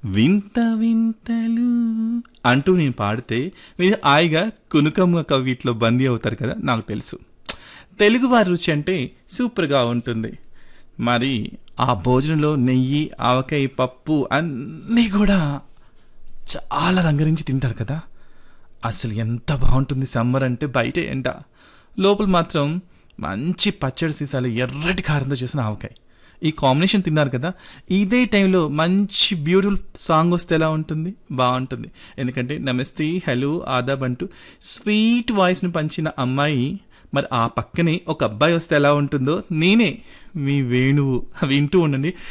వింత వింతలు అంటూ నేను పాడితే మీరు హాయిగా కునుకమ్మ వీటిలో బందీ అవుతారు కదా నాకు తెలుసు తెలుగు వారి రుచి అంటే సూపర్గా ఉంటుంది మరి ఆ భోజనంలో నెయ్యి ఆవకాయ పప్పు అన్నీ కూడా చాలా రంగరించి తింటారు కదా అసలు ఎంత బాగుంటుంది సమ్మర్ అంటే బయట ఎండ లోపల మాత్రం మంచి పచ్చడి సీసాలు ఎర్రటి కారంతో చేసిన ఆవకాయ ఈ కాంబినేషన్ తిన్నారు కదా ఇదే టైంలో మంచి బ్యూటిఫుల్ సాంగ్ వస్తే ఎలా ఉంటుంది బాగుంటుంది ఎందుకంటే నమస్తే హలో ఆదాబ్ అంటూ స్వీట్ వాయిస్ని పంచిన అమ్మాయి మరి ఆ పక్కనే ఒక అబ్బాయి వస్తే ఎలా ఉంటుందో నేనే మీ వేణువు వింటూ ఉండండి